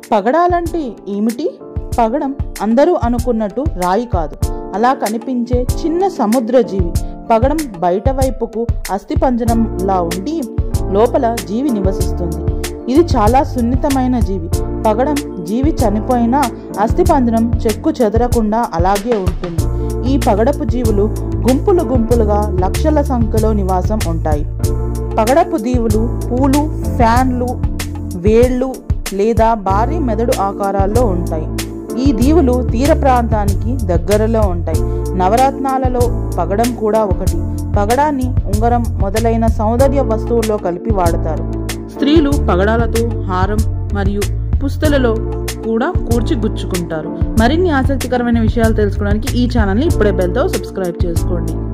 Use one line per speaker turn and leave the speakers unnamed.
పగడాలంటే ఏమిటి పగడం అందరూ అనుకున్నట్టు రాయి కాదు అలా కనిపించే చిన్న సముద్ర జీవి పగడం బయట వైపుకు అస్థిపంజరంలా ఉండి లోపల జీవి నివసిస్తుంది ఇది చాలా సున్నితమైన జీవి పగడం జీవి చనిపోయినా అస్థిపంజరం చెక్కు చెదరకుండా అలాగే ఉంటుంది ఈ పగడపు జీవులు గుంపులు గుంపులుగా లక్షల సంఖ్యలో నివాసం ఉంటాయి పగడపు దీవులు పూలు ఫ్యాన్లు వేళ్ళు లేదా భారీ మెదడు ఆకారాల్లో ఉంటాయి ఈ దీవులు తీర ప్రాంతానికి దగ్గరలో ఉంటాయి నవరత్నాలలో పగడం కూడా ఒకటి పగడాన్ని ఉంగరం మొదలైన సౌందర్య వస్తువుల్లో కలిపి వాడతారు స్త్రీలు పగడాలతో హారం మరియు పుస్తలలో కూడా కూర్చి గుచ్చుకుంటారు మరిన్ని ఆసక్తికరమైన విషయాలు తెలుసుకోవడానికి ఈ ఛానల్ని ఇప్పుడే బెల్తో సబ్స్క్రైబ్ చేసుకోండి